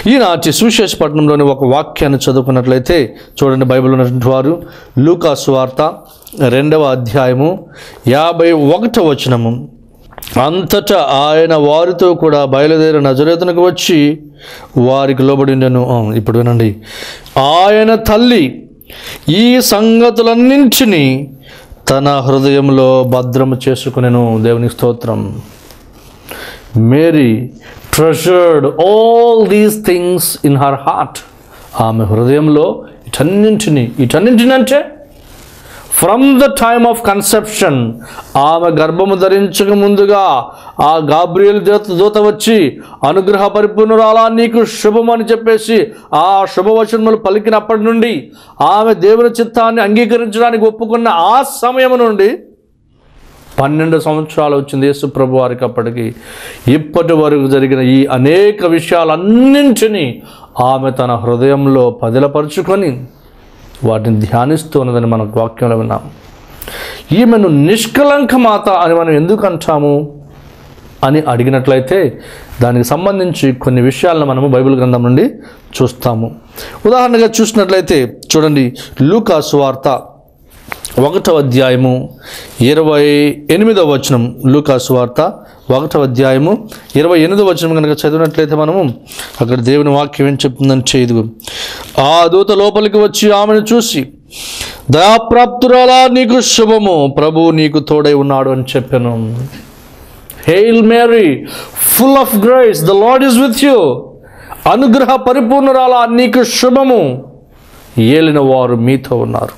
ఈనాటి సువిశేషపట్నంలోని ఒక వాక్యాన్ని చదువుకున్నట్లయితే చూడండి బైబిల్ ఉన్నటువంటి వారు లూకాసు వార్త రెండవ అధ్యాయము యాభై ఒకటవ వచనము అంతటా ఆయన వారితో కూడా బయలుదేరి నజరేతనకు వచ్చి వారికి లోబడిండెను ఆ, ఇప్పుడు వినండి ఆయన తల్లి ఈ సంగతులన్నింటినీ తన హృదయంలో భద్రము చేసుకునేను దేవుని స్తోత్రం Mary treasured all these things in her heart ఆమె హృదయంలో ఇటన్నింటిని ఇటన్నింటిని అంటే from the time of conception ఆమె గర్భము ధరించక ముందుగా ఆ గాబ్రియల్ దూత దూత వచ్చి అనుగ్రహ పరిపూర్ణురాలా నీకు శుభం అని చెప్పేసి ఆ శుభవచనములు పలికినప్పటి నుండి ఆమె దేవుని చిత్తాన్ని అంగీకరించడానికి ఒప్పుకున్న ఆ సమయం నుండి పన్నెండు సంవత్సరాలు వచ్చింది యేసు ప్రభు వారికి అప్పటికి ఇప్పటి వరకు జరిగిన ఈ అనేక విషయాలన్నింటినీ ఆమె తన హృదయంలో పదిలపరుచుకొని వాటిని ధ్యానిస్తూ ఉన్నదని మన వాక్యంలో విన్నాం ఈమెను నిష్కలంక మాత అని మనం ఎందుకు అంటాము అని అడిగినట్లయితే దానికి సంబంధించి కొన్ని విషయాలను మనము బైబిల్ గ్రంథం నుండి చూస్తాము ఉదాహరణగా చూసినట్లయితే చూడండి లూకాసు వార్త ఒకటవ అధ్యాయము ఇరవై ఎనిమిదవ వచనం లూకాసు వార్త ఒకటవ అధ్యాయము ఇరవై ఎనిమిదవ వచనం కనుక చదివినట్లయితే మనము అక్కడ దేవుని వాక్యం ఏం చెప్తుందంటే ఇదిగో ఆ దూత లోపలికి వచ్చి ఆమెను చూసి దయాప్రాప్తురాలా నీకు శుభము ప్రభు నీకు తోడై ఉన్నాడు అని చెప్పాను hail Mary full of grace the Lord is with you అనుగ్రహ పరిపూర్ణరాలా నీకు శుభము ఏలిన వారు మీతో ఉన్నారు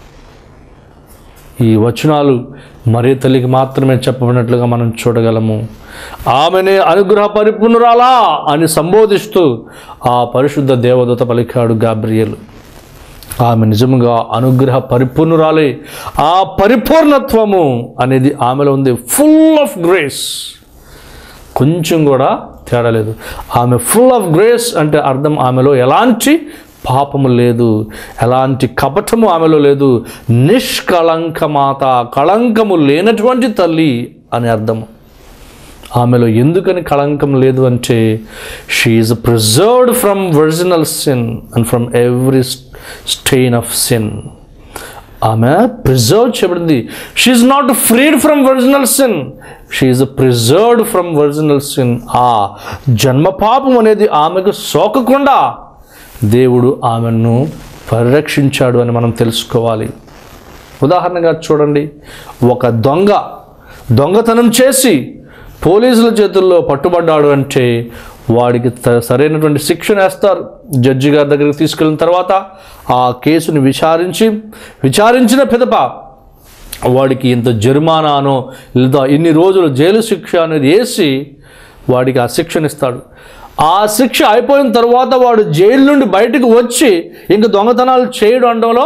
ఈ వచనాలు మరీ తల్లికి మాత్రమే చెప్పబడినట్లుగా మనం చూడగలము ఆమెనే అనుగ్రహ పరిపూర్ణురాలా అని సంబోధిస్తూ ఆ పరిశుద్ధ దేవదూత పలికాడు గాబ్రియలు ఆమె నిజముగా అనుగ్రహ పరిపూర్ణురాలే ఆ పరిపూర్ణత్వము అనేది ఆమెలో ఉంది ఫుల్ ఆఫ్ గ్రేస్ కొంచెం కూడా తేడా లేదు ఆమె ఫుల్ ఆఫ్ గ్రేస్ అంటే అర్థం ఆమెలో ఎలాంటి పాపము లేదు ఎలాంటి కపటము ఆమెలో లేదు నిష్కళంక మాత కళంకము లేనటువంటి తల్లి అని అర్థం ఆమెలో ఎందుకని కళంకం లేదు అంటే she's preserved from original sin and from every stain of sin ఆమె ప్రిజర్వ్ చేయబడింది she's not freed from original sin she's preserved from original sin ఆ జన్మ పాపం అనేది ఆమెకు సోకకుండా దేవుడు ఆమెను పరిరక్షించాడు అని మనం తెలుసుకోవాలి ఉదాహరణగా చూడండి ఒక దొంగ దొంగతనం చేసి పోలీసుల చేతుల్లో పట్టుబడ్డాడు అంటే వాడికి త- సరైనటువంటి శిక్షణ వేస్తారు జడ్జి గారి దగ్గరికి తీసుకెళ్ళిన తర్వాత ఆ కేసుని విచారించి విచారించిన పిదప వాడికి ఇంత జరిమానానో లేదా ఇన్ని రోజులు జైలు శిక్ష అనేది వేసి వాడికి ఆ శిక్షణ ఇస్తాడు ఆ శిక్ష అయిపోయిన తర్వాత వాడు జైలు నుండి బయటకు వచ్చి ఇంక దొంగతనాలు చేయడం అనడంలో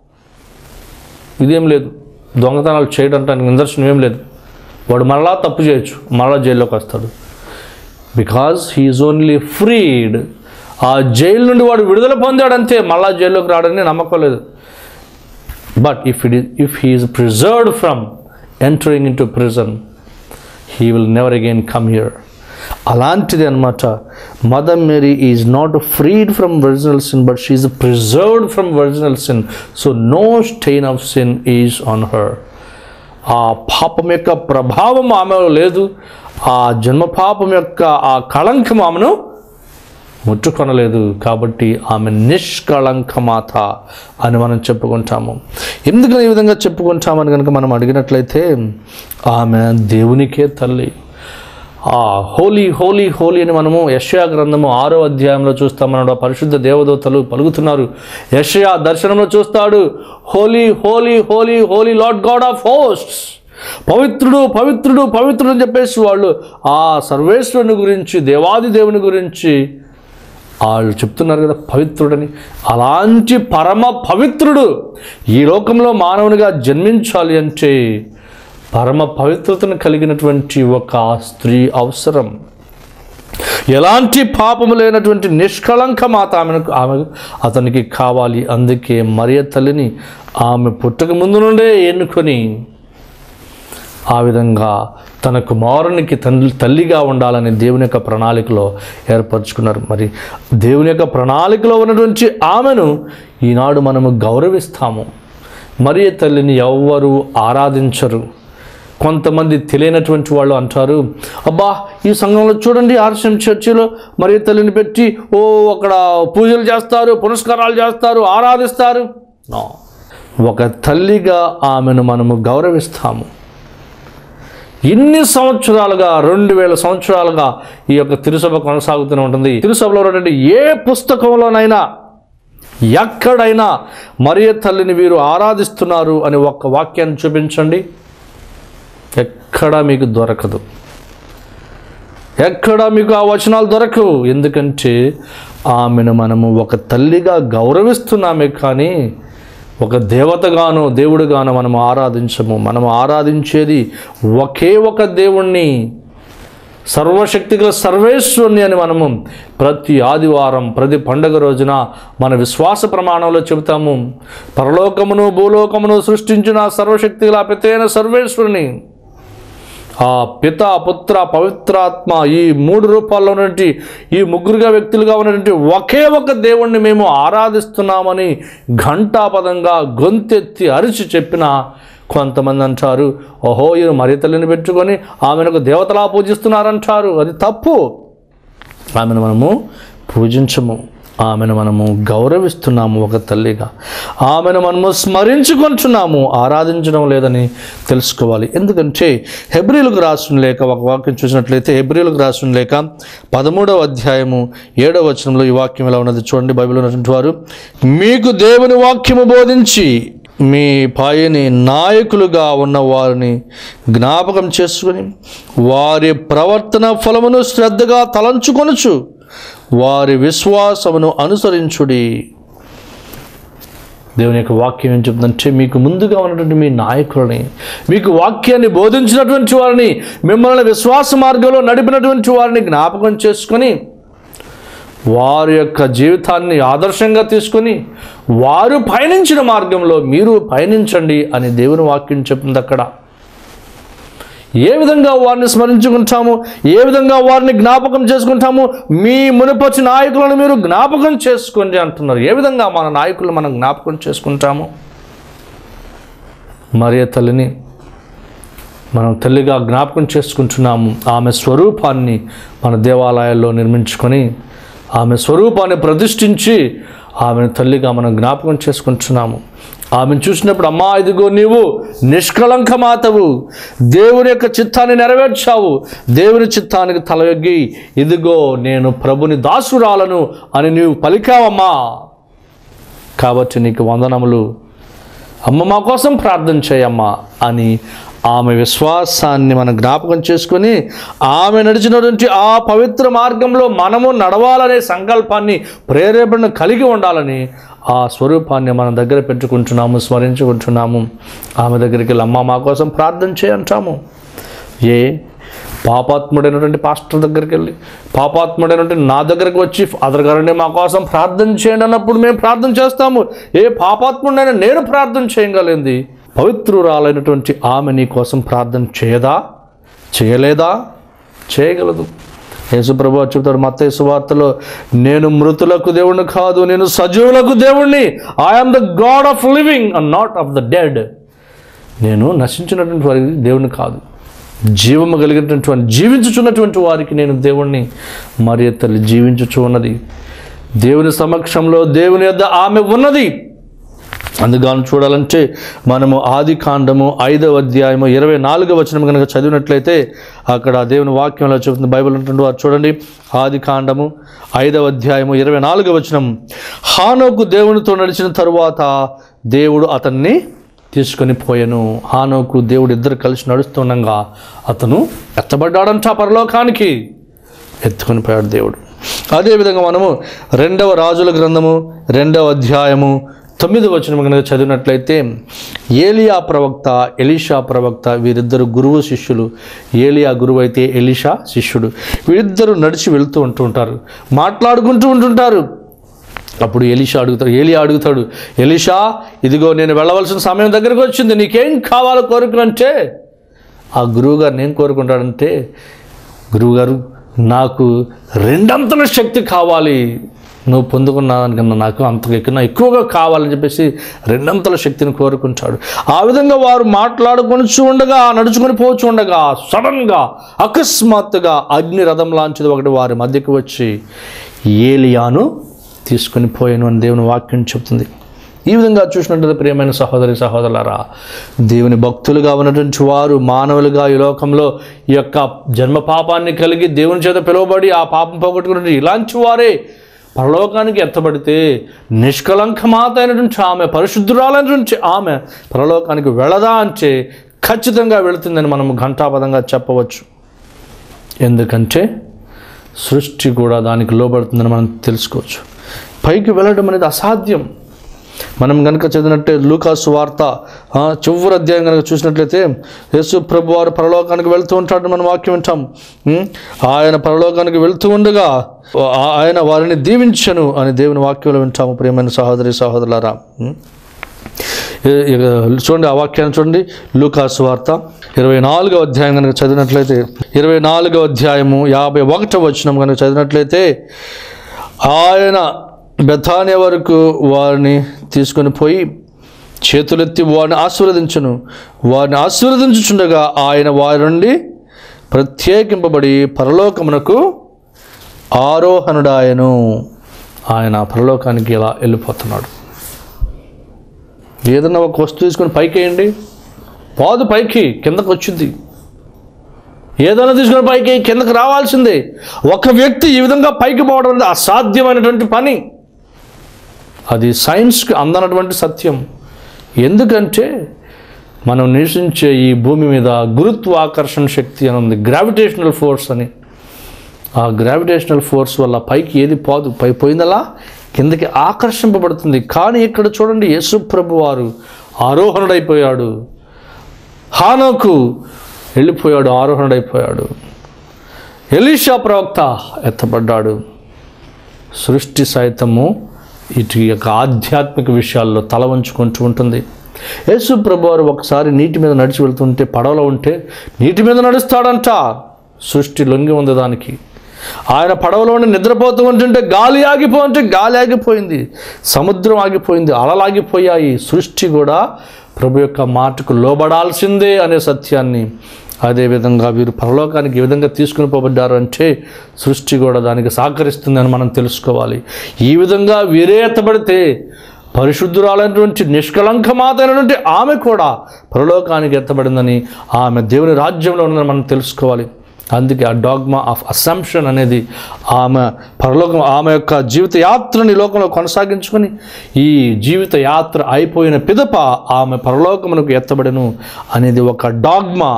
ఇదేం లేదు దొంగతనాలు చేయడం అంటే నిదర్శనం ఏం లేదు వాడు మరలా తప్పు చేయొచ్చు మరలా జైల్లోకి వస్తాడు బికాజ్ హీఈస్ ఓన్లీ ఫ్రీడ్ ఆ జైలు నుండి వాడు విడుదల పొందాడంతే మళ్ళా జైల్లోకి రావడానికి నమ్మకం లేదు but if it if he's preserved from entering in to prison he will never again come here అలాంటిది అనమాట mother Mary is not freed from original sin but she's preserved from original sin so no stain of sin is on her ఆ పాపం యొక్క ప్రభావం ఆమెలో లేదు ఆ జన్మ పాపం యొక్క ఆ కళంకం ఆమెను ముట్టుకొనలేదు కాబట్టి ఆమె నిష్కళంక మాత అని మనం చెప్పుకుంటాము ఎందుకని ఈ విధంగా చెప్పుకుంటామని కనుక మనం అడిగినట్లయితే ఆమె దేవునికే తల్లి ఆ హోలీ హోలీ హోలీ అని మనము యషయా గ్రంథము ఆరో అధ్యాయంలో చూస్తాం మనం పరిశుద్ధ దేవదూతలు పలుకుతున్నారు యషయా దర్శనంలో చూస్తాడు holy holy holy holy Lord God of hosts పవిత్రుడు పవిత్రుడు పవిత్రుడు అని చెప్పేసి వాళ్ళు ఆ సర్వేశ్వరుని గురించి దేవాది దేవుని గురించి వాళ్ళు చెప్తున్నారు కదా పవిత్రుడని అలాంటి పరమ పవిత్రుడు ఈ లోకంలో మానవునిగా జన్మించాలి అంటే పరమ పవిత్రతను కలిగినటువంటి ఒక స్త్రీ అవసరం ఎలాంటి పాపము లేనటువంటి నిష్కళంక మాత ఆమెను ఆమె అతనికి కావాలి అందుకే మరియ తల్లిని ఆమె పుట్టక ముందు నుండే ఎన్నుకొని ఆ విధంగా తన కుమారునికి తండ్రి తల్లిగా ఉండాలని దేవుని యొక్క ప్రణాళికలో ఏర్పరచుకున్నారు మరి దేవుని యొక్క ప్రణాళికలో ఉన్నటువంటి ఆమెను ఈనాడు మనము గౌరవిస్తాము మరి తల్లిని ఎవ్వరూ ఆరాధించరు కొంతమంది తెలియనటువంటి వాళ్ళు అంటారు అబ్బా ఈ సంఘంలో చూడండి ఆర్షం చర్చిలో మరి తల్లిని పెట్టి ఓ అక్కడ పూజలు చేస్తారు పునస్కారాలు చేస్తారు ఆరాధిస్తారు No. ఒక తల్లిగా ఆమెను మనము గౌరవిస్తాము ఇన్ని సంవత్సరాలుగా రెండు వేల సంవత్సరాలుగా ఈ యొక్క తిరుసభ కొనసాగుతూనే ఉంటుంది తిరుసభలో ఉన్నటువంటి ఏ పుస్తకంలోనైనా ఎక్కడైనా మరియ తల్లిని వీరు ఆరాధిస్తున్నారు అని ఒక్క వాక్యాన్ని చూపించండి ఎక్కడా మీకు దొరకదు ఎక్కడ మీకు ఆ వచనాలు దొరకవు ఎందుకంటే ఆమెను మనము ఒక తల్లిగా గౌరవిస్తున్నామే కానీ ఒక దేవతగాను దేవుడుగాను మనం ఆరాధించము మనం ఆరాధించేది ఒకే ఒక దేవుణ్ణి సర్వశక్తిగల సర్వేశ్వరుని అని మనము ప్రతి ఆదివారం ప్రతి పండగ రోజున మన విశ్వాస ప్రమాణంలో చెబుతాము పరలోకమును భూలోకమును సృష్టించిన సర్వశక్తిగల పితైన సర్వేశ్వరుని ఆ పిత పుత్ర పవిత్రాత్మ ఈ మూడు రూపాల్లో ఉన్నటువంటి ఈ ముగ్గురుగా వ్యక్తులుగా ఉన్నటువంటి ఒకే ఒక దేవుణ్ణి మేము ఆరాధిస్తున్నామని ఘంటాపదంగా గొంతెత్తి అరిచి చెప్పిన కొంతమంది అంటారు ఓహో ఈయన మరి తల్లిని పెట్టుకొని ఆమెను ఒక దేవతలా పూజిస్తున్నారంటారు అది తప్పు ఆమెను మనము పూజించము ఆమెను మనము గౌరవిస్తున్నాము ఒక తల్లిగా ఆమెను మనము స్మరించుకుంటున్నాము ఆరాధించడం లేదని తెలుసుకోవాలి ఎందుకంటే హెబ్రిలకు రాసిన లేక ఒక వాక్యం చూసినట్లయితే హెబ్రిలకు రాసిన లేక పదమూడవ అధ్యాయము ఏడవ వచనంలో ఈ వాక్యం ఎలా ఉన్నది చూడండి బైబిల్ ఉన్నటువంటి వారు మీకు దేవుని వాక్యము బోధించి మీ పాయని నాయకులుగా ఉన్న వారిని జ్ఞాపకం చేసుకుని వారి ప్రవర్తన ఫలమును శ్రద్ధగా తలంచుకొనుచు వారి విశ్వాసమును అనుసరించుడి దేవుని యొక్క వాక్యం ఏం చెప్తుందంటే మీకు ముందుగా ఉన్నటువంటి మీ నాయకులని మీకు వాక్యాన్ని బోధించినటువంటి వారిని మిమ్మల్ని విశ్వాస మార్గంలో నడిపినటువంటి వారిని జ్ఞాపకం చేసుకొని వారి యొక్క జీవితాన్ని ఆదర్శంగా తీసుకొని వారు పయనించిన మార్గంలో మీరు పయనించండి అని దేవుని వాక్యం చెప్తుంది అక్కడ ఏ విధంగా వారిని స్మరించుకుంటాము ఏ విధంగా వారిని జ్ఞాపకం చేసుకుంటాము మీ మునుపటి నాయకులను మీరు జ్ఞాపకం చేసుకోండి అంటున్నారు ఏ విధంగా మన నాయకులు మనం జ్ఞాపకం చేసుకుంటాము మరియ తల్లిని మనం తల్లిగా జ్ఞాపకం చేసుకుంటున్నాము ఆమె స్వరూపాన్ని మన దేవాలయాల్లో నిర్మించుకొని ఆమె స్వరూపాన్ని ప్రతిష్ఠించి ఆమెను తల్లిగా మనం జ్ఞాపకం చేసుకుంటున్నాము ఆమెను చూసినప్పుడు అమ్మా ఇదిగో నీవు నిష్కళంక మాతవు దేవుని యొక్క చిత్తాన్ని నెరవేర్చావు దేవుని చిత్తానికి తలయొగ్గి ఇదిగో నేను ప్రభుని దాసురాలను అని నీవు పలికావమ్మా కాబట్టి నీకు వందనములు అమ్మ మా కోసం ప్రార్థన చేయమ్మా అని ఆమె విశ్వాసాన్ని మనం జ్ఞాపకం చేసుకొని ఆమె నడిచినటువంటి ఆ పవిత్ర మార్గంలో మనము నడవాలనే సంకల్పాన్ని ప్రేరేపణ కలిగి ఉండాలని ఆ స్వరూపాన్ని మన దగ్గర పెట్టుకుంటున్నాము స్మరించుకుంటున్నాము ఆమె దగ్గరికి వెళ్ళి అమ్మ మా కోసం ప్రార్థన చేయంటాము ఏ పాపాత్ముడైనటువంటి పాస్టర్ దగ్గరికి వెళ్ళి పాపాత్ముడైనటువంటి నా దగ్గరికి వచ్చి అదర్ గారండి మా కోసం ప్రార్థన చేయండి అన్నప్పుడు మేము ప్రార్థన చేస్తాము ఏ పాపాత్ముడైనా నేను ప్రార్థన చేయగలిగింది పవిత్రురాలైనటువంటి ఆమె నీ కోసం ప్రార్థన చేయదా చేయలేదా చేయగలదు యేసుప్రభు చెప్తాడు మత సువార్తలో నేను మృతులకు దేవుణ్ణి కాదు నేను సజీవులకు దేవుణ్ణి I'm the God of living and not of the dead నేను నశించినటువంటి వారికి దేవుని కాదు జీవము కలిగినటువంటి వారిని, జీవించుచున్నటువంటి వారికి నేను దేవుణ్ణి మరి తల్లి జీవించుచు ఉన్నది దేవుని సమక్షంలో దేవుని యొద్ద ఆమె ఉన్నది అందుకని చూడాలంటే మనము ఆది కాండము ఐదవ అధ్యాయము ఇరవై నాలుగవ వచనం కనుక చదివినట్లయితే అక్కడ దేవుని వాక్యంలో చెబుతుంది బైబిల్ ఉంటుండే వారు చూడండి ఆది కాండము ఐదవ అధ్యాయము ఇరవై నాలుగవ వచనం హానోకు దేవునితో నడిచిన తరువాత దేవుడు అతన్ని తీసుకొని పోయాను హానోకు దేవుడు ఇద్దరు కలిసి నడుస్తుండగా అతను ఎత్తబడ్డాడంట పరలోకానికి ఎత్తుకొని పోయాడు దేవుడు అదేవిధంగా మనము రెండవ రాజుల గ్రంథము రెండవ అధ్యాయము తొమ్మిది వచనం కనుక చదివినట్లయితే ఏలియా ప్రవక్త ఎలీషా ప్రవక్త వీరిద్దరు గురువు శిష్యులు ఏలియా గురువు అయితే ఎలీషా శిష్యుడు వీరిద్దరు నడిచి వెళ్తూ ఉంటూ ఉంటారు మాట్లాడుకుంటూ ఉంటుంటారు అప్పుడు ఎలీషా అడుగుతాడు ఏలియా అడుగుతాడు ఎలీషా ఇదిగో నేను వెళ్ళవలసిన సమయం దగ్గరకు వచ్చింది నీకేం కావాలో కోరుకు అంటే ఆ గురువు గారిని ఏం కోరుకుంటాడంటే గురువుగారు నాకు రెండంతల శక్తి కావాలి నువ్వు పొందుకున్న దానికన్నా నాకు అంత ఎక్కువ ఎక్కువగా కావాలని చెప్పేసి రెండంతల శక్తిని కోరుకుంటాడు ఆ విధంగా వారు మాట్లాడుకొని ఉండగా నడుచుకొని పోచు ఉండగా సడన్గా అకస్మాత్తుగా అగ్ని రథం లాంటిది ఒకటి వారి మధ్యకు వచ్చి ఏలియాను తీసుకొని పోయాను అని దేవుని వాక్యం చెప్తుంది ఈ విధంగా చూసినట్లయితే ప్రియమైన సహోదరి సహోదరులారా దేవుని భక్తులుగా ఉన్నటువంటి వారు మానవులుగా ఈ లోకంలో ఈ యొక్క జన్మ పాపాన్ని కలిగి దేవుని చేత పిలువబడి ఆ పాపం పోగొట్టుకున్న ఇలాంటి వారే పరలోకానికి ఎత్తబడితే నిష్కలంకమాత అయినటువంటి ఆమె పరిశుద్ధురాలైనటువంటి ఆమె పరలోకానికి వెళ్ళదా అంటే ఖచ్చితంగా వెళుతుందని మనం ఘంటాపదంగా చెప్పవచ్చు ఎందుకంటే సృష్టి కూడా దానికి లోబడుతుందని మనం తెలుసుకోవచ్చు పైకి వెళ్ళడం అనేది అసాధ్యం మనం కనుక చదివినట్టే లూకాసు వార్త ఆ, చివరి అధ్యాయం కనుక చూసినట్లయితే యేసు ప్రభు వారు పరలోకానికి వెళ్తూ ఉంటాడు మనం వాక్యం వింటాం ఉం? ఆయన పరలోకానికి వెళ్తూ ఉండగా ఆ- ఆయన వారిని దీవించను అని దేవుని వాక్యంలో వింటాము ప్రియమైన సహోదరి సహోదరులారా ఉం? ఇ- ఇక చూడండి ఆ వాక్యాన్ని చూడండి లూకాసు వార్త ఇరవై నాలుగో అధ్యాయం కనుక చదివినట్లయితే ఇరవై నాలుగో అధ్యాయము యాభై ఒకటో వచనం కనుక చదివినట్లయితే ఆయన బెథానియా వరకు వారిని తీసుకొని పోయి చేతులెత్తి వారిని ఆశీర్వదించును వారిని ఆశీర్వదించుచుండగా ఆయన వారి నుండి ప్రత్యేకింపబడి పరలోకమునకు ఆరోహణుడాయను ఆయన పరలోకానికి ఇలా వెళ్ళిపోతున్నాడు ఏదన్నా ఒక వస్తువు తీసుకొని పైకి వేయండి పాదు పైకి కిందకు వచ్చింది ఏదైనా తీసుకొని పైకి కిందకు రావాల్సిందే ఒక వ్యక్తి ఈ విధంగా పైకి పోవడం అనేది అసాధ్యమైనటువంటి పని అది సైన్స్కి అందనటువంటి సత్యం ఎందుకంటే మనం నివసించే ఈ భూమి మీద గురుత్వాకర్షణ శక్తి అని ఉంది గ్రావిటేషనల్ ఫోర్స్ అని ఆ గ్రావిటేషనల్ ఫోర్స్ వల్ల పైకి ఏది పోదు పై పోయిందలా కిందకి ఆకర్షింపబడుతుంది కానీ ఇక్కడ చూడండి యేసు ప్రభు వారు ఆరోహణుడైపోయాడు హానోకు వెళ్ళిపోయాడు ఆరోహణుడైపోయాడు ఎలీషా ప్రవక్త ఎత్తబడ్డాడు సృష్టి సైతము ఇటు యొక్క ఆధ్యాత్మిక విషయాల్లో తల వంచుకుంటూ ఉంటుంది యేసు ప్రభు వారు ఒకసారి నీటి మీద నడిచి వెళ్తుంటే పడవలో ఉంటే నీటి మీద నడుస్తాడంట సృష్టి లొంగి ఉంది దానికి ఆయన పడవలో ఉండి నిద్రపోతూ ఉంటుంటే గాలి ఆగిపో అంటే గాలి ఆగిపోయింది సముద్రం ఆగిపోయింది అలలు ఆగిపోయాయి సృష్టి కూడా ప్రభు యొక్క మాటకు లోబడాల్సిందే అనే సత్యాన్ని అదేవిధంగా వీరు పరలోకానికి ఏ విధంగా తీసుకుని పోబడ్డారు అంటే సృష్టి కూడా దానికి సహకరిస్తుందని మనం తెలుసుకోవాలి ఈ విధంగా వీరే ఎత్తబడితే పరిశుద్ధురాలైనటువంటి నిష్కలంకమాతైనటువంటి ఆమె కూడా పరలోకానికి ఎత్తబడిందని ఆమె దేవుని రాజ్యంలో ఉందని మనం తెలుసుకోవాలి అందుకే ఆ డాగ్మా ఆఫ్ అసంప్షన్ అనేది ఆమె పరలోకం ఆమె యొక్క జీవిత యాత్రని లోకంలో కొనసాగించుకొని ఈ జీవిత యాత్ర అయిపోయిన పిదప ఆమె పరలోకమునకు ఎత్తబడను అనేది ఒక డాగ్మా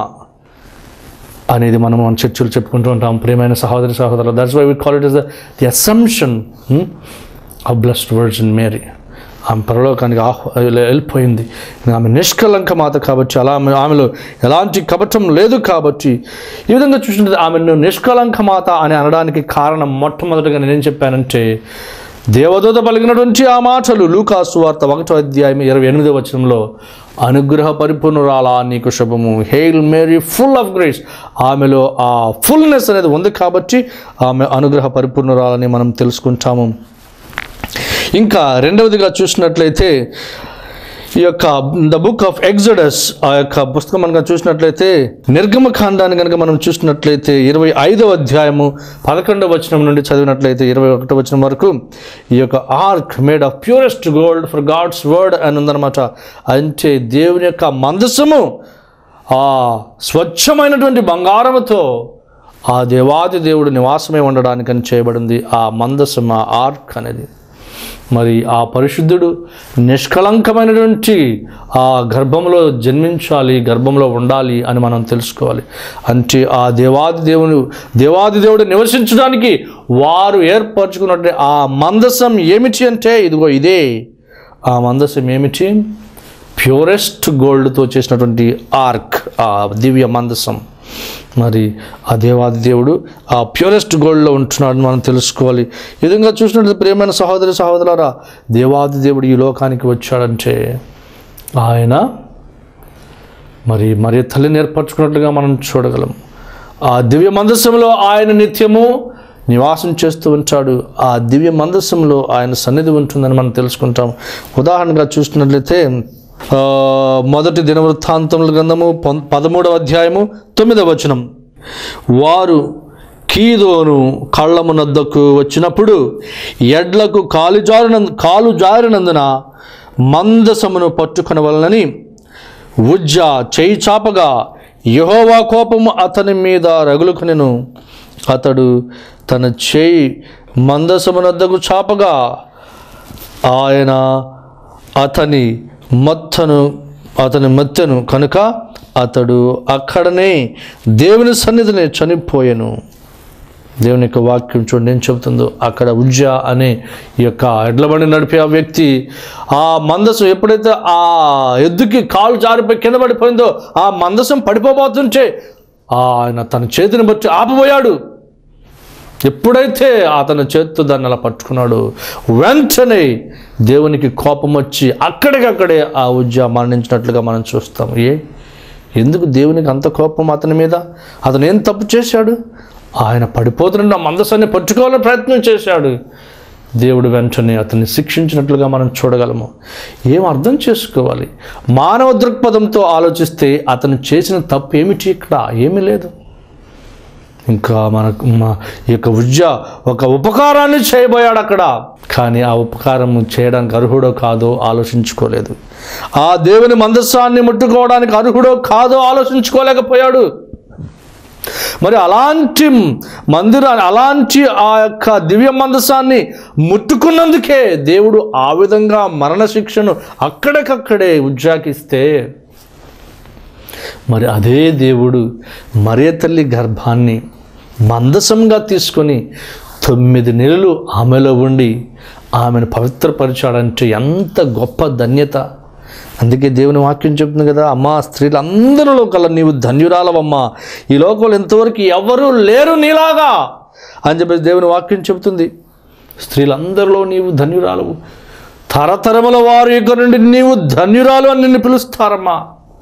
అనేది మనం మన చర్చలు చెప్పుకుంటూ ఉంటాం ప్రియమైన సహోదరి సహోదరులు that's why we call it is the assumption of blessed virgin Mary ఆమె పరలోకానికి ఆహ్ వెళ్ళిపోయింది ఆమె నిష్కలంక మాత కాబట్టి అలా ఆమె ఆమెలో ఎలాంటి కపటం లేదు కాబట్టి ఈ విధంగా చూసినట్టు ఆమెను నిష్కలంక మాత అని అనడానికి కారణం మొట్టమొదటిగా నేనేం చెప్పానంటే దేవదూత పలికినటువంటి ఆ మాటలు లూకాసు వార్త ఒకటో అధ్యాయం ఇరవై ఎనిమిదో వచనంలో అనుగ్రహ పరిపూర్ణురాలా నీకు శుభము hail Mary full of grace ఆమెలో ఆ ఫుల్నెస్ అనేది ఉంది కాబట్టి ఆమె అనుగ్రహ పరిపూర్ణురాలని మనం తెలుసుకుంటాము ఇంకా రెండవదిగా చూసినట్లయితే ఈ యొక్క ద బుక్ ఆఫ్ ఎగ్జడస్ ఆ యొక్క పుస్తకం మనకు చూసినట్లయితే నిర్గమకాండాన్ని కనుక మనం చూసినట్లయితే ఇరవై ఐదవ అధ్యాయము పదకొండవ వచనం నుండి చదివినట్లయితే ఇరవై ఒకటో వచనం వరకు ఈ యొక్క ark made of purest gold for God's word అని ఉందన్నమాట అంటే దేవుని యొక్క మందసము ఆ స్వచ్ఛమైనటువంటి బంగారముతో ఆ దేవాది దేవుడు నివాసమే ఉండడానికని చేయబడింది ఆ మందసం ఆ ఆర్క్ అనేది మరి ఆ పరిశుద్ధుడు నిష్కలంకమైనటువంటి ఆ గర్భంలో జన్మించాలి గర్భంలో ఉండాలి అని మనం తెలుసుకోవాలి అంటే ఆ దేవాది దేవుని దేవాది దేవుడు నివసించడానికి వారు ఏర్పరచుకున్నట్టు ఆ మందసం ఏమిటి అంటే ఇదిగో ఇదే ఆ మందసం ఏమిటి ప్యూరెస్ట్ గోల్డ్తో చేసినటువంటి ఆర్క్ ఆ దివ్య మందసం మరి ఆ దేవాది దేవుడు ఆ ప్యూరెస్ట్ గోల్డ్లో ఉంటున్నాడని మనం తెలుసుకోవాలి ఈ విధంగా చూసినట్టు ప్రియమైన సహోదరి సహోదరులారా దేవాది దేవుడు ఈ లోకానికి వచ్చాడంటే ఆయన మరి మరి తల్లిని ఏర్పరచుకున్నట్లుగా మనం చూడగలం ఆ దివ్య మందస్సంలో ఆయన నిత్యము నివాసం చేస్తూ ఉంటాడు ఆ దివ్య మందస్సంలో ఆయన సన్నిధి ఉంటుందని మనం తెలుసుకుంటాం ఉదాహరణగా చూసినట్లయితే ఆ, మొదటి దినవృత్తాంతముల గ్రంథము పం- పదమూడవ అధ్యాయము తొమ్మిదవ వచనం వారు కీదోను కళ్ళమునద్దకు వచ్చినప్పుడు ఎడ్లకు కాలు జారిన కాలు జారినందున మందసమును పట్టుకొనవలనని ఉజ్జ చేయి చాపగా యహోవా కోపము అతని మీద రగులుకొనెను అతడు తన చేయి మందసమునద్దకు చాపగా ఆయన అతని మత్తను అతని మత్తెను కనుక అతడు అక్కడనే దేవుని సన్నిధిని చనిపోయాను దేవుని యొక్క వాక్యం చూడండి ఏం చెబుతుందో అక్కడ ఉజ్జ అనే ఈ యొక్క ఎడ్లబండి నడిపే ఆ వ్యక్తి ఆ మందసం ఎప్పుడైతే ఆ ఎద్దుకి కాలు జారిపోయి కింద పడిపోయిందో ఆ మందసం పడిపోబోతుంటే ఆయన తన చేతిని బట్టి ఆపిపోయాడు ఎప్పుడైతే అతని చేతితో దాన్ని అలా పట్టుకున్నాడు వెంటనే దేవునికి కోపం వచ్చి అక్కడికక్కడే ఆ ఉజ్జ మరణించినట్లుగా మనం చూస్తాం ఏ ఎందుకు దేవునికి అంత కోపం అతని మీద అతను ఏం తప్పు చేశాడు ఆయన పడిపోతున్న ఆ మందసాన్ని పట్టుకోవాలని ప్రయత్నం చేశాడు దేవుడు వెంటనే అతన్ని శిక్షించినట్లుగా మనం చూడగలము ఏం అర్థం చేసుకోవాలి మానవ దృక్పథంతో ఆలోచిస్తే అతను చేసిన తప్పు ఏమిటి ఇక్కడ ఏమీ లేదు ఇంకా మనకు మా ఈ యొక్క విద్య ఒక ఉపకారాన్ని చేయబోయాడు అక్కడ కానీ ఆ ఉపకారం చేయడానికి అర్హుడో కాదో ఆలోచించుకోలేదు ఆ దేవుని మందస్సాన్ని ముట్టుకోవడానికి అర్హుడో కాదో ఆలోచించుకోలేకపోయాడు మరి అలాంటి మందిరాన్ని అలాంటి ఆ యొక్క దివ్య మందసాన్ని ముట్టుకున్నందుకే దేవుడు ఆ విధంగా మరణశిక్షను అక్కడికక్కడే ఉజ్జాకిస్తే మరి అదే దేవుడు మరే తల్లి గర్భాన్ని మందసంగా తీసుకొని తొమ్మిది నెలలు ఆమెలో ఉండి ఆమెను పవిత్రపరిచాడంటే ఎంత గొప్ప ధన్యత అందుకే దేవుని వాక్యం చెప్తుంది కదా అమ్మా స్త్రీలందరిలో కల నీవు ధన్యురాలవమ్మా ఈ లోకంలో ఇంతవరకు ఎవరూ లేరు నీలాగా అని చెప్పేసి దేవుని వాక్యం చెబుతుంది స్త్రీలందరిలో నీవు ధన్యురాలవు తరతరముల వారి యొక్క నుండి నీవు ధన్యురాలు అని నిన్ను పిలుస్తారమ్మా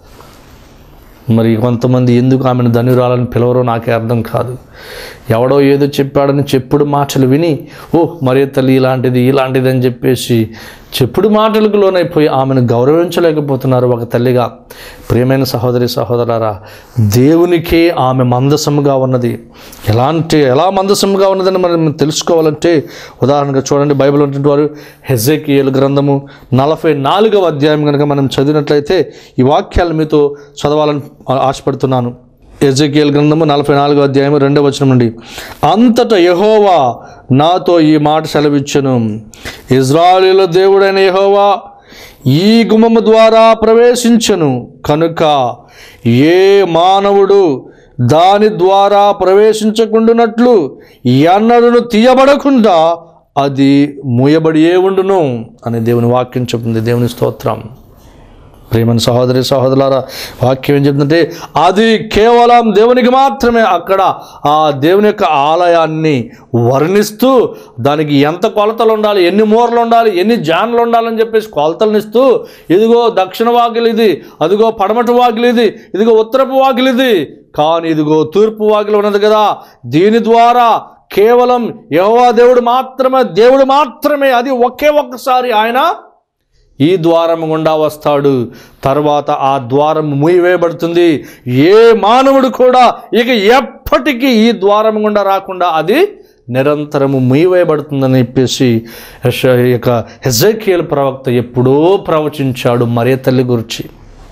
మరి కొంతమంది ఎందుకు ఆమెను ధనురాలని పిలవరో నాకే అర్థం కాదు ఎవడో ఏదో చెప్పాడని చెప్పుడు మాటలు విని ఓ మరే తల్లి ఇలాంటిది ఇలాంటిది అని చెప్పేసి చెప్పుడు మాటలకు లోనైపోయి ఆమెను గౌరవించలేకపోతున్నారు ఒక తల్లిగా ప్రియమైన సహోదరి సహోదరారా దేవునికే ఆమె మందసముగా ఉన్నది ఎలాంటి ఎలా మందసముగా ఉన్నదని మనం తెలుసుకోవాలంటే ఉదాహరణగా చూడండి బైబిల్ ఉన్నటువంటి వారు హెజేకియలు గ్రంథము నలభై నాలుగవ అధ్యాయం కనుక మనం చదివినట్లయితే ఈ వాక్యాలు మీతో చదవాలని ఆ- ఆశపడుతున్నాను ఎజకియల్ గ్రంథము నలభై నాలుగో అధ్యాయం రెండవ వచనం నుండి అంతటా యహోవా నాతో ఈ మాట సెలవిచ్చెను ఇజ్రాయేలు దేవుడైన యహోవా ఈ గుమ్మము ద్వారా ప్రవేశించను కనుక ఏ మానవుడు దాని ద్వారా ప్రవేశించకుండానట్లు ఎన్నడను తీయబడకుండా అది మూయబడియే ఉండును అని దేవుని వాక్యం చెప్తుంది దేవుని స్తోత్రం ప్రేమని సహోదరి సహోదరులారా వాక్యం ఏం చెప్తుందంటే అది కేవలం దేవునికి మాత్రమే అక్కడ ఆ దేవుని యొక్క ఆలయాన్ని వర్ణిస్తూ దానికి ఎంత కొలతలు ఉండాలి ఎన్ని మూరలు ఉండాలి ఎన్ని జాన్లు ఉండాలని చెప్పేసి కొలతలను ఇస్తూ ఇదిగో దక్షిణ వాకిలి ఇది అదిగో పడమటి వాకిలి ఇది ఇదిగో ఉత్తరపు వాకిలి ఇది కానీ ఇదిగో తూర్పు వాకిలి ఉన్నది కదా దీని ద్వారా కేవలం యెహోవా దేవుడు మాత్రమే దేవుడు మాత్రమే అది ఒకే ఒక్కసారి ఆయన ఈ ద్వారం గుండా వస్తాడు తర్వాత ఆ ద్వారం మూయివేయబడుతుంది ఏ మానవుడు కూడా ఇక ఎప్పటికీ ఈ ద్వారం గుండా రాకుండా అది నిరంతరము మూయివేయబడుతుందని చెప్పేసి యెష- ఈ యొక్క హెజకేల్ ప్రవక్త ఎప్పుడో ప్రవచించాడు మరే తల్లి గురించి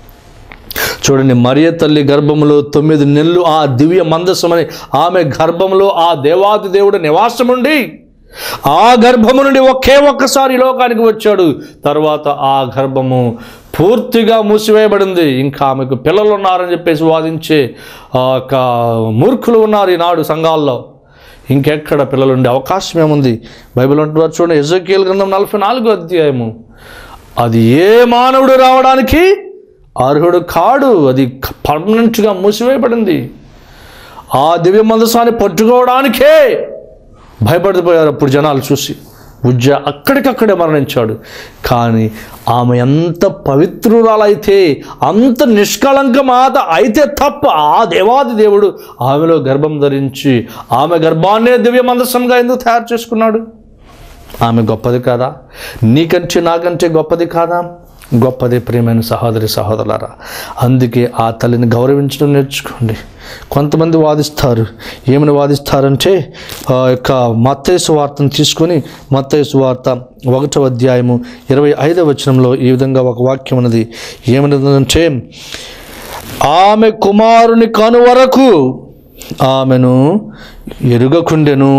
చూడండి మరియ తల్లి గర్భములో తొమ్మిది నెలలు ఆ దివ్య మందసమని ఆమె గర్భంలో ఆ దేవాది దేవుడు నివాసముండి ఆ గర్భము నుండి ఒకే ఒక్కసారి ఈ లోకానికి వచ్చాడు తర్వాత ఆ గర్భము పూర్తిగా మూసివేయబడింది ఇంకా ఆమెకు పిల్లలు ఉన్నారని చెప్పేసి వాదించే ఆ యొక్క మూర్ఖులు ఉన్నారు ఈనాడు సంఘాల్లో ఇంకెక్కడ పిల్లలు ఉండే అవకాశం ఏముంది బైబిల్ అంటున్నారు చూడండి ఎజకీల్ గ్రంథం నలభై నాలుగో అధ్యాయము అది ఏ మానవుడు రావడానికి అర్హుడు కాడు అది పర్మనెంట్గా మూసివేయబడింది ఆ దివ్య మందసాన్ని పట్టుకోవడానికే భయపడిపోయారు అప్పుడు జనాలు చూసి ఉజ్జ అక్కడికక్కడే మరణించాడు కానీ ఆమె ఎంత పవిత్రురాలైతే అంత నిష్కళంక మాత అయితే తప్ప ఆ దేవాది దేవుడు ఆమెలో గర్భం ధరించి ఆమె గర్భాన్నే దివ్య మందసంగా ఎందుకు తయారు చేసుకున్నాడు ఆమె గొప్పది కాదా నీకంటే నాకంటే గొప్పది కాదా గొప్పది ప్రియమైన సహోదరి సహోదరులారా అందుకే ఆ తల్లిని గౌరవించడం నేర్చుకోండి కొంతమంది వాదిస్తారు ఏమని వాదిస్తారంటే ఆ యొక్క మత్తైసు వార్తను తీసుకొని మత్తైసు వార్త ఒకటో అధ్యాయము ఇరవై ఐదవ వచనంలో ఈ విధంగా ఒక వాక్యం ఉన్నది ఏమన్నదంటే ఆమె కుమారుని కను వరకు ఆమెను ఎరుగకుండెను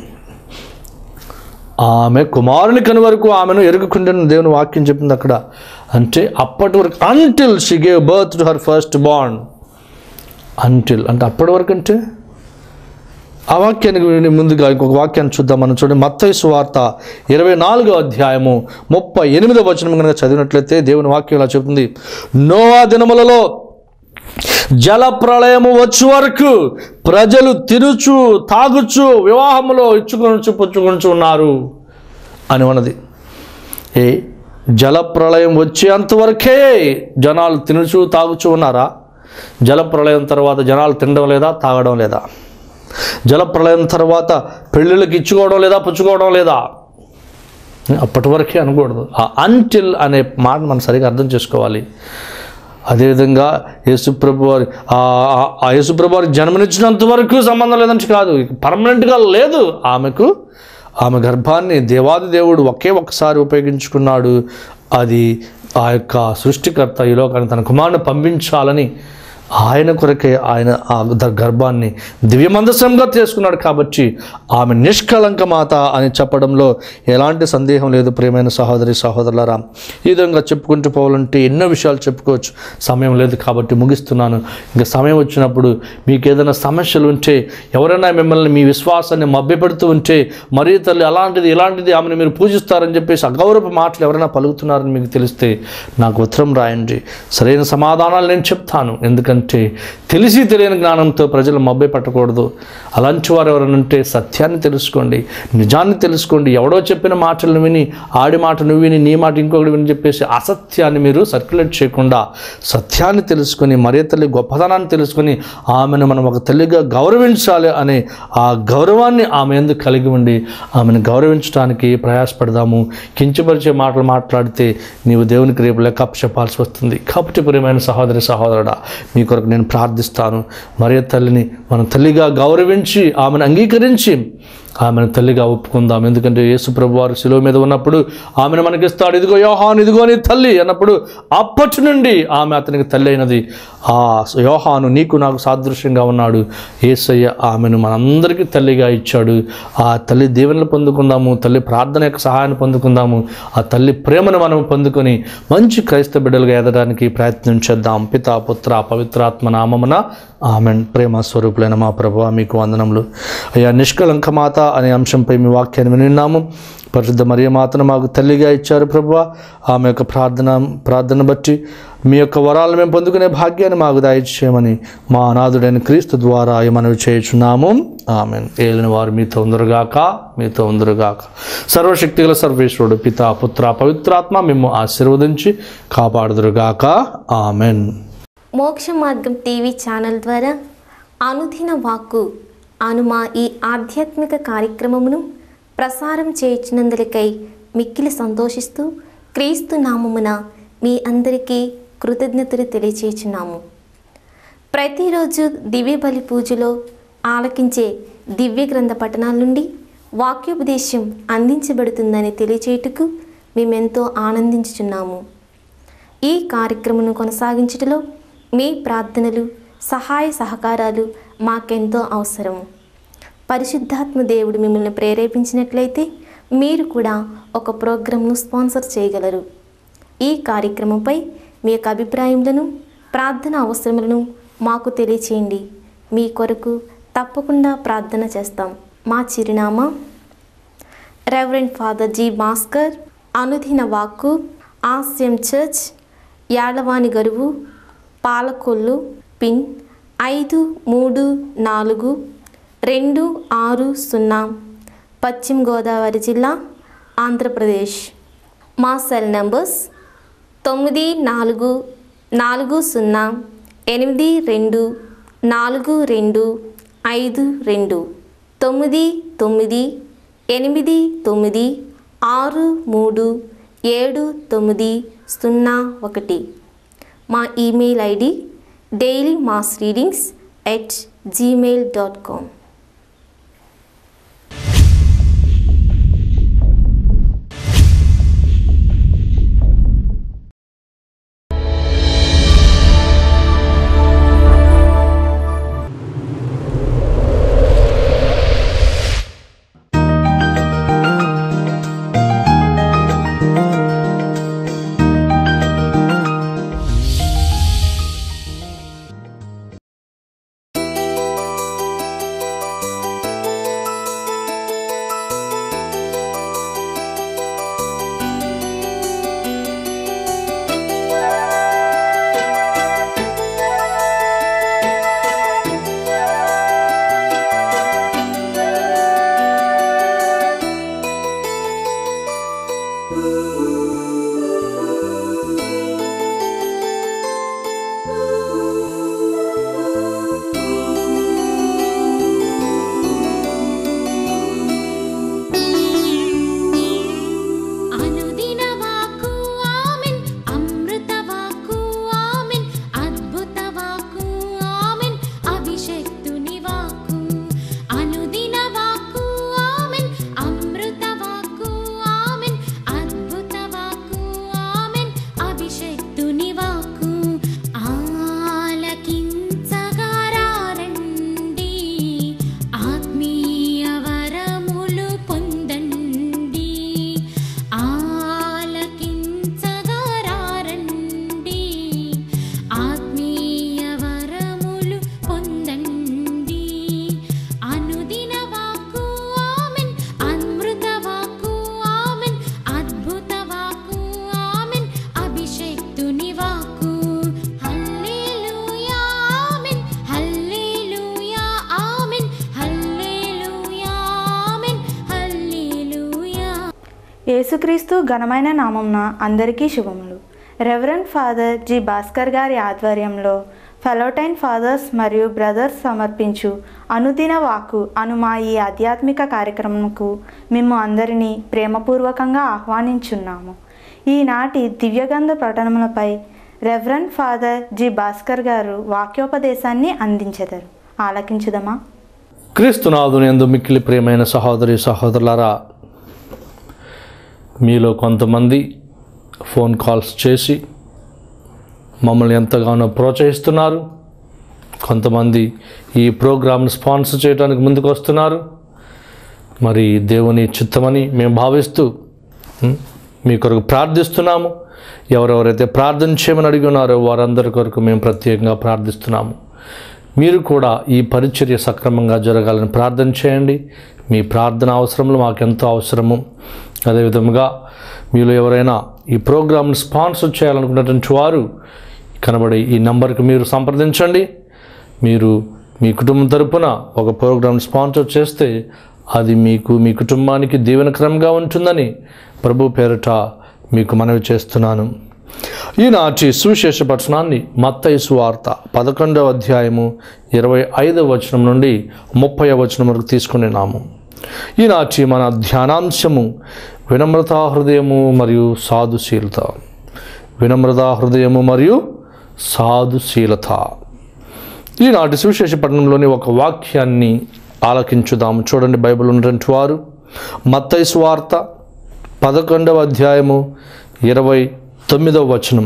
ఆమె కుమారుని కను వరకు ఆమెను ఎరుగుకుండని దేవుని వాక్యం చెప్పింది అక్కడ అంటే అప్పటి వరకు until she gave birth to her first బాండ్ అంటిల్ అంటే అప్పటి వరకు అంటే ఆ వాక్యానికి విని ముందుగా ఇంకొక వాక్యాన్ని చూద్దాం మనం చూడండి మత్తైసు వార్త ఇరవై నాలుగో అధ్యాయము ముప్పై ఎనిమిదో వచనం కనుక చదివినట్లయితే దేవుని వాక్యం ఇలా చెబుతుంది నోవా దినములలో జల ప్రళయము వచ్చే వరకు ప్రజలు తిరుచు తాగుచు వివాహములో ఇచ్చుకొనుచు పుచ్చుకొనుచు ఉన్నారు అని ఉన్నది ఏ జల ప్రళయం వచ్చేంత వరకే జనాలు తినుచు తాగుచు ఉన్నారా జల ప్రళయం తర్వాత జనాలు తినడం లేదా తాగడం లేదా జల ప్రళయం తర్వాత పెళ్ళిళ్ళకి ఇచ్చుకోవడం లేదా పుచ్చుకోవడం లేదా అప్పటి వరకే అనకూడదు ఆ అంటిల్ అనే మాట మనం సరిగా అర్థం చేసుకోవాలి అదేవిధంగా యేసుప్రభు వారి ఆ- ఆ- ఆ యేసుప్రభు వారికి జన్మనిచ్చినంత వరకు సంబంధం లేదంటే కాదు పర్మనెంట్గా లేదు ఆమెకు ఆమె గర్భాన్ని దేవాది దేవుడు ఒకే ఒక్కసారి ఉపయోగించుకున్నాడు అది ఆ యొక్క సృష్టికర్త ఈ లోకాన్ని తన కుమారుని పంపించాలని ఆయన కొరకే ఆయన ఆ ద- గర్భాన్ని దివ్యమందసంగా చేసుకున్నాడు కాబట్టి ఆమె నిష్కళంక మాత అని చెప్పడంలో ఎలాంటి సందేహం లేదు ప్రియమైన సహోదరి సహోదరులారా ఈ విధంగా చెప్పుకుంటూ పోవాలంటే ఎన్నో విషయాలు చెప్పుకోవచ్చు సమయం లేదు కాబట్టి ముగిస్తున్నాను ఇంకా సమయం వచ్చినప్పుడు మీకు ఏదైనా సమస్యలు ఉంటే ఎవరైనా మిమ్మల్ని మీ విశ్వాసాన్ని మభ్యపెడుతూ ఉంటే మరీ తల్లి అలాంటిది ఇలాంటిది ఆమెను మీరు పూజిస్తారని చెప్పేసి అగౌరవ మాటలు ఎవరైనా పలుకుతున్నారని మీకు తెలిస్తే నాకు ఉత్తరం రాయండి సరైన సమాధానాలు నేను చెప్తాను ఎందుకంటే తెలిసి తెలియని జ్ఞానంతో ప్రజలు మభ్య పెట్టకూడదు అలాంటి వారు ఎవరైనా ఉంటే సత్యాన్ని తెలుసుకోండి నిజాన్ని తెలుసుకోండి ఎవడో చెప్పిన మాటలను విని ఆడి మాట నువ్వు విని నీ మాట ఇంకొకటి విని చెప్పేసి అసత్యాన్ని మీరు సర్క్యులేట్ చేయకుండా సత్యాన్ని తెలుసుకొని మరే తల్లి గొప్పతనాన్ని తెలుసుకొని ఆమెను మనం ఒక తల్లిగా గౌరవించాలి అనే ఆ గౌరవాన్ని ఆమె ఎందుకు కలిగి ఉండి ఆమెను గౌరవించడానికి ప్రయాసపడదాము కించపరిచే మాటలు మాట్లాడితే నీవు దేవునికి రేపు లెక్క చెప్పాల్సి వస్తుంది కాబట్టి ప్రియమైన సహోదరి సహోదరుడా మీ కొరకు నేను ప్రార్థిస్తాను మరియ తల్లిని మనం తల్లిగా గౌరవించి ఆమెను అంగీకరించి ఆమెను తల్లిగా ఒప్పుకుందాం ఎందుకంటే యేసు ప్రభు వారు శిలువ మీద ఉన్నప్పుడు ఆమెను మనకిస్తాడు ఇదిగో యోహాన్ ఇదిగో నీ తల్లి అన్నప్పుడు అప్పటి నుండి ఆమె అతనికి తల్లి అయినది ఆ యోహాను నీకు నాకు సాదృశ్యంగా ఉన్నాడు ఏసయ్య ఆమెను మనందరికీ తల్లిగా ఇచ్చాడు ఆ తల్లి దీవెనలు పొందుకుందాము తల్లి ప్రార్థన యొక్క సహాయాన్ని పొందుకుందాము ఆ తల్లి ప్రేమను మనం పొందుకొని మంచి క్రైస్తవ బిడ్డలుగా ఎదడానికి ప్రయత్నం చేద్దాం పితా పుత్ర పవిత్రాత్మ నామమున ఆమెన్ ప్రేమ స్వరూపులైన మా ప్రభు మీకు వందనములు అయ్యా నిష్కలంక మాత అనే అంశంపై మీ వాక్యాన్ని విన్నాము పరిశుద్ధ మరియ మాతను మాకు తల్లిగా ఇచ్చారు ప్రభు ఆమె యొక్క ప్రార్థన ప్రార్థన బట్టి మీ యొక్క వరాలను మేము పొందుకునే భాగ్యాన్ని మాకు దయచేయమని మా అనాథుడైన క్రీస్తు ద్వారా అవి మనవి చేయుచున్నాము ఆమెన్ ఏలిన వారు మీతో ఉందరుగాక మీతో ఉందరుగాక సర్వశక్తిగల సర్వేశ్వరుడు పిత పుత్ర పవిత్రాత్మ మేము ఆశీర్వదించి కాపాడుదురుగాక ఆమెన్ మోక్ష మార్గం టీవీ ఛానల్ ద్వారా అనుదిన వాక్కు అను మా ఈ ఆధ్యాత్మిక కార్యక్రమమును ప్రసారం చేయించినందులకై మిక్కిలి సంతోషిస్తూ క్రీస్తు నామమున మీ అందరికీ కృతజ్ఞతలు తెలియచేయుచున్నాము ప్రతిరోజు దివ్య బలి పూజలో ఆలకించే దివ్య గ్రంథ పఠనాల నుండి వాక్యోపదేశం అందించబడుతుందని తెలియచేయుటకు మేమెంతో ఆనందించుచున్నాము ఈ కార్యక్రమను కొనసాగించటలో మీ ప్రార్థనలు సహాయ సహకారాలు మాకెంతో అవసరం పరిశుద్ధాత్మ దేవుడు మిమ్మల్ని ప్రేరేపించినట్లయితే మీరు కూడా ఒక ప్రోగ్రాంను స్పాన్సర్ చేయగలరు ఈ కార్యక్రమంపై మీ యొక్క అభిప్రాయములను ప్రార్థన అవసరములను మాకు తెలియచేయండి మీ కొరకు తప్పకుండా ప్రార్థన చేస్తాం మా చిరునామా రెవరెండ్ ఫాదర్ జి భాస్కర్ అనుదిన వాక్కు ఆస్యం చర్చ్ యాడవాని గరువు పాలకొల్లు పిన్ ఐదు మూడు నాలుగు రెండు ఆరు సున్నా పశ్చిమ గోదావరి జిల్లా ఆంధ్రప్రదేశ్ మా సెల్ నంబర్స్ తొమ్మిది నాలుగు నాలుగు సున్నా ఎనిమిది రెండు నాలుగు రెండు ఐదు రెండు తొమ్మిది తొమ్మిది ఎనిమిది తొమ్మిది ఆరు మూడు ఏడు తొమ్మిది సున్నా ఒకటి మా email ID daily mass readings at Gmail dot com అనుదిన వాక్కు ఆమెన్ అమృత వాక్కు ఆమెన్ అద్భుత వాక్కు ఆమెన్ అభిషక్తుని వాక్కు అనుదిన వాక్కు ఆమెన్ అమృత వాక్కు ఆమెన్ అద్భుత వాక్కు ఆమెన్ అభిషక్తుని వాక్కు ఆలకించగారండి ఆత్మీయ వరములు పొందండి ఆలకించగారండి ఆత్మీయ వరములు పొందండి అనుదిన వాక్కు ఆమెన్ అమృత వాక్కు ఆమెన్ అద్భుత వాక్కు ఆమెన్ అభిషక్తుని వాక్కు hallelujah amen hallelujah amen hallelujah amen hallelujah యేసుక్రీస్తు ఘనమైన నామంన అందరికీ శుభములు రెవరెండ్ ఫాదర్ జి భాస్కర్ గారి ఆధ్వర్యంలో ఫెలోటైన్ ఫాదర్స్ మరియు బ్రదర్స్ సమర్పించు అనుదిన వాక్కు అను మా ఈ ఆధ్యాత్మిక కార్యక్రమంకు మేము అందరినీ ప్రేమపూర్వకంగా ఆహ్వానించున్నాము ఈనాటి దివ్యగంధ ప్రకటనలపై రెవరెండ్ ఫాదర్ జి భాస్కర్ గారు వాక్యోపదేశాన్ని అందించెదరు ఆలకించుదమా క్రీస్తునాథుని ఎందు మిక్కిలి ప్రియమైన సహోదరి సహోదరులారా మీలో కొంతమంది ఫోన్ కాల్స్ చేసి మమ్మల్ని ఎంతగానో ప్రోత్సహిస్తున్నారు కొంతమంది ఈ ప్రోగ్రామ్ను స్పాన్సర్ చేయడానికి ముందుకు వస్తున్నారు మరి దేవుని చిత్తమని మేము భావిస్తూ ఉం, మీ కొరకు ప్రార్థిస్తున్నాము ఎవరెవరైతే ప్రార్థన చేయమని అడిగి ఉన్నారో వారందరి కొరకు మేము ప్రత్యేకంగా ప్రార్థిస్తున్నాము మీరు కూడా ఈ పరిచర్య సక్రమంగా జరగాలని ప్రార్థన చేయండి మీ ప్రార్థన అవసరములు మాకెంతో అవసరము అదేవిధముగా మీలో ఎవరైనా ఈ ప్రోగ్రామ్ని స్పాన్సర్ చేయాలనుకున్నటువంటి వారు కనబడే ఈ నంబర్కి మీరు సంప్రదించండి మీరు మీ కుటుంబం తరపున ఒక ప్రోగ్రామ్ స్పాన్సర్ చేస్తే అది మీకు మీ కుటుంబానికి దీవెనకరంగా ఉంటుందని ప్రభు పేరిట మీకు మనవి చేస్తున్నాను ఈనాటి సువిశేష పఠనాన్ని మత్తయి సువార్త పదకొండవ అధ్యాయము ఇరవై ఐదవ వచనం నుండి ముప్పై వచనం వరకు తీసుకునేనాము ఈనాటి మన ధ్యానాంశము వినమ్రతా హృదయము మరియు సాధుశీలత వినమ్రతా హృదయము మరియు సాధుశీలత ఈనాటి సువిశేష పట్టణంలోని ఒక వాక్యాన్ని ఆలకించుదాము చూడండి బైబిల్ ఉన్నటువంటి వారు మత్తయి సువార్త పదకొండవ అధ్యాయము ఇరవై తొమ్మిదవ వచనం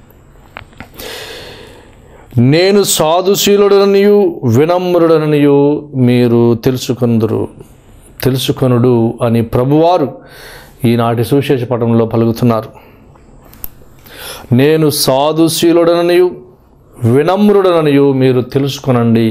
నేను సాధుశీలుడననియు వినమ్రుడననియు మీరు తెలుసుకొందురు తెలుసుకొనుడు అని ప్రభువారు ఈనాటి సువిశేష పటంలో పలుకుతున్నారు నేను సాధుశీలుడననియు వినమ్రుడననియు మీరు తెలుసుకొనండి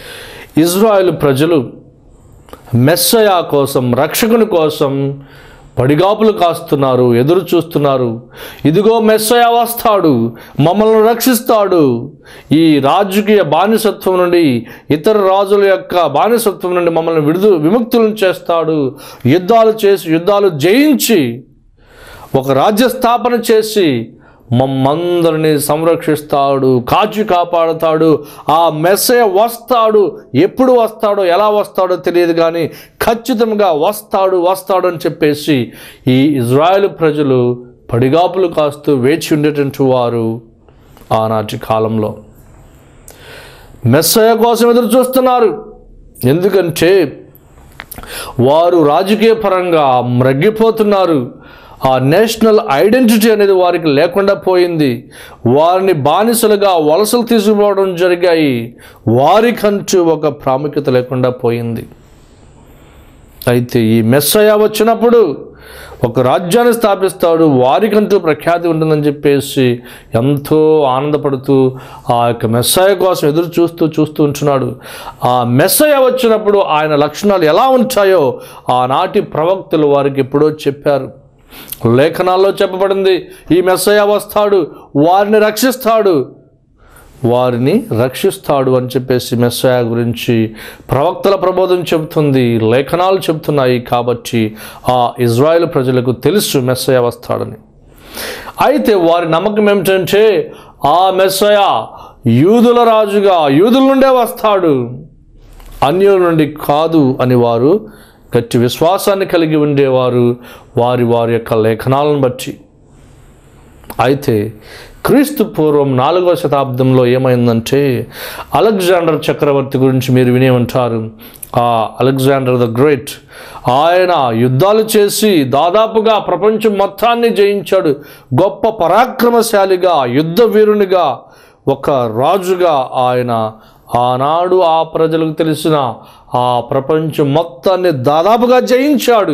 ఇజ్రాయెల్ ప్రజలు మెస్సయా కోసం రక్షకుని కోసం పడిగాపులు కాస్తున్నారు ఎదురు చూస్తున్నారు ఇదిగో మెస్సయ వస్తాడు మమ్మల్ని రక్షిస్తాడు ఈ రాజకీయ బానిసత్వం నుండి ఇతర రాజుల యొక్క బానిసత్వం నుండి మమ్మల్ని విడుదల విముక్తులను చేస్తాడు యుద్ధాలు చేసి యుద్ధాలు జయించి ఒక రాజ్య స్థాపన చేసి మమ్మందరిని సంరక్షిస్తాడు కాచి కాపాడుతాడు ఆ మెస్సే వస్తాడు ఎప్పుడు వస్తాడో ఎలా వస్తాడో తెలియదు కానీ ఖచ్చితంగా వస్తాడు వస్తాడు అని చెప్పేసి ఈ ఇజ్రాయెల్ ప్రజలు పడిగాపులు కాస్తూ వేచి ఉండేటువంటి వారు ఆనాటి కాలంలో మెస్సయ కోసం ఎదురు చూస్తున్నారు ఎందుకంటే వారు రాజకీయ పరంగా మ్రగ్గిపోతున్నారు ఆ నేషనల్ ఐడెంటిటీ అనేది వారికి లేకుండా పోయింది వారిని బానిసలుగా వలసలు తీసుకుపోవడం జరిగాయి వారికంటూ ఒక ప్రాముఖ్యత లేకుండా పోయింది అయితే ఈ మెస్సయ వచ్చినప్పుడు ఒక రాజ్యాన్ని స్థాపిస్తాడు వారికంటూ ప్రఖ్యాతి ఉంటుందని చెప్పేసి ఎంతో ఆనందపడుతూ ఆ యొక్క మెస్సయ కోసం ఎదురు చూస్తూ చూస్తూ ఉంటున్నాడు ఆ మెస్సయ వచ్చినప్పుడు ఆయన లక్షణాలు ఎలా ఉంటాయో ఆనాటి ప్రవక్తలు వారికి ఎప్పుడో చెప్పారు లేఖనాల్లో చెప్పబడింది ఈ మెస్సయ వస్తాడు వారిని రక్షిస్తాడు వారిని రక్షిస్తాడు అని చెప్పేసి మెస్సయ గురించి ప్రవక్తల ప్రబోధం చెబుతుంది లేఖనాలు చెబుతున్నాయి కాబట్టి ఆ ఇజ్రాయెల్ ప్రజలకు తెలుసు మెస్సయ వస్తాడని అయితే వారి నమ్మకం ఏమిటంటే ఆ మెస్సయ యూదుల రాజుగా యూదుల నుండే వస్తాడు అన్యుల నుండి కాదు అని వారు గట్టి విశ్వాసాన్ని కలిగి ఉండేవారు వారి వారి యొక్క లేఖనాలను బట్టి అయితే క్రీస్తు పూర్వం నాలుగవ శతాబ్దంలో ఏమైందంటే అలెగ్జాండర్ చక్రవర్తి గురించి మీరు వినే ఉంటారు ఆ అలెగ్జాండర్ ద గ్రేట్ ఆయన యుద్ధాలు చేసి దాదాపుగా ప్రపంచం మొత్తాన్ని జయించాడు గొప్ప పరాక్రమశాలిగా యుద్ధ వీరునిగా ఒక రాజుగా ఆయన ఆనాడు ఆ ప్రజలకు తెలిసిన ఆ ప్రపంచం మొత్తాన్ని దాదాపుగా జయించాడు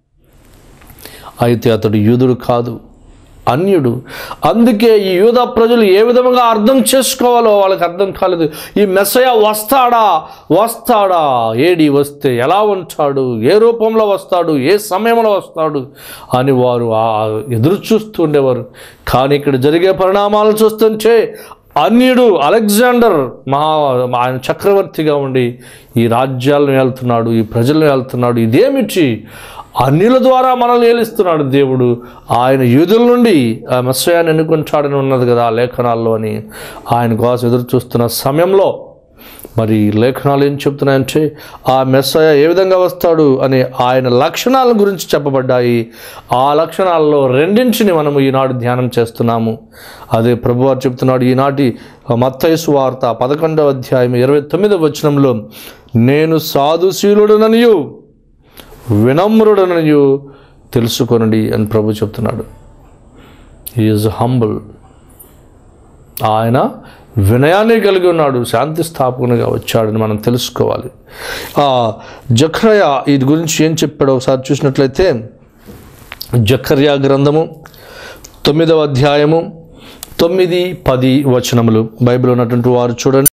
అయితే అతడు యూదుడు కాదు అన్యుడు అందుకే ఈ యూద ప్రజలు ఏ విధంగా అర్థం చేసుకోవాలో వాళ్ళకి అర్థం కాలేదు ఈ మెస్సయ వస్తాడా వస్తాడా ఏడి వస్తే ఎలా ఉంటాడు ఏ రూపంలో వస్తాడు ఏ సమయంలో వస్తాడు అని వారు ఆ ఎదురు చూస్తూ ఉండేవారు కానీ ఇక్కడ జరిగే పరిణామాలను చూస్తుంటే అన్యుడు అలెగ్జాండర్ మహా ఆయన చక్రవర్తిగా ఉండి ఈ రాజ్యాలను వెళ్తున్నాడు ఈ ప్రజలను వెళ్తున్నాడు ఇదేమిటి అన్యుల ద్వారా మనల్ని ఏలిస్తున్నాడు దేవుడు ఆయన యూదుల నుండి ఆ మెస్సయాన్ని ఎన్నుకుంటాడని ఉన్నది కదా ఆ లేఖనాల్లో అని ఆయన కోసం ఎదురు చూస్తున్న సమయంలో మరి లేఖనాలు ఏం చెప్తున్నాయంటే ఆ మెస్సయ ఏ విధంగా వస్తాడు అనే ఆయన లక్షణాల గురించి చెప్పబడ్డాయి ఆ లక్షణాల్లో రెండింటిని మనము ఈనాడు ధ్యానం చేస్తున్నాము అదే ప్రభువారు చెప్తున్నాడు ఈనాటి మత్తైసు వార్త పదకొండవ అధ్యాయం ఇరవై తొమ్మిదవ వచనంలో నేను సాధుశీలుడననియు వినమ్రుడననియు తెలుసుకొనండి అని ప్రభు చెప్తున్నాడు ఈజ్ హంబుల్ ఆయన వినయాన్ని కలిగి ఉన్నాడు శాంతి స్థాపకునిగా వచ్చాడని మనం తెలుసుకోవాలి ఆ జఖరయ ఇది గురించి ఏం చెప్పాడో ఒకసారి చూసినట్లయితే జఖర్యా గ్రంథము తొమ్మిదవ అధ్యాయము తొమ్మిది పది వచనములు బైబిల్ ఉన్నటువంటి వారు చూడండి